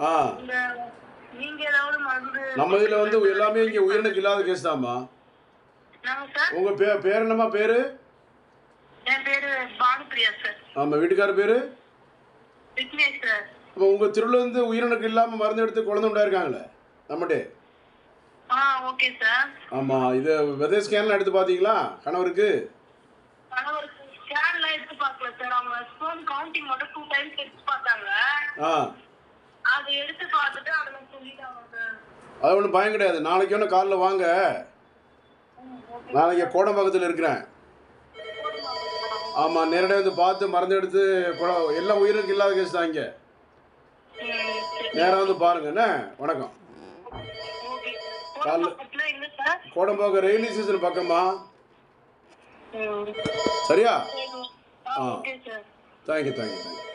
ஆ இந்த நீங்க ஏதாவது மருந்து நம்ம இதில் வந்து எல்லாமே இங்கே உயிரினுக்கு இல்லாத கேஸ் தான்மா நாங்க சார் உங்கள் பே பேர் என்னம்மா பேர் என் பேரு பானுப்பிரியா சார் ஆமாம் வீட்டுக்கார பேர் விக்னேஷ் சார் அப்போ உங்கள் திருவிழந்து உயிரினுக்கு இல்லாமல் மருந்து எடுத்து குழந்தை உண்டாயிருக்காங்களே நம்மகிட்டே ஆ ஓகே சார் ஆமாம் இது விதை ஸ்கேன்லாம் எடுத்து பார்த்தீங்களா கணவருக்கு கணவருக்கு ஸ்கேன்லாம் எடுத்து பார்க்கல சார் அவங்க ஸ்போன் கவுண்டிங் மட்டும் டூ டைம்ஸ் எடுத்து பார்த்தாங்க ஆ அதை எடுத்து பார்த்துட்டு அதுல சொல்லிட்டாங்க சார் அது ஒன்றும் பயம் கிடையாது நாளைக்கு ஒன்று காலைல வாங்க நாளைக்கு கோடம்பாக்கத்தில் இருக்கிறேன் ஆமாம் நேரடியாக வந்து பார்த்து மருந்து எடுத்து குழ- எல்லாம் உயிருக்கு இல்லாத கேஸ் தான் இங்கே ம், சரி. நேராக வந்து பாருங்க என்ன வணக்கம் ஓகே காலைல- பக்கத்துல இல்ல சார் கோடம்பாக்கம் ரெயினி சீசன் பக்கமா ம். சரியா சரி. ஆ, ஆ. Okay sir thank you thank you thank you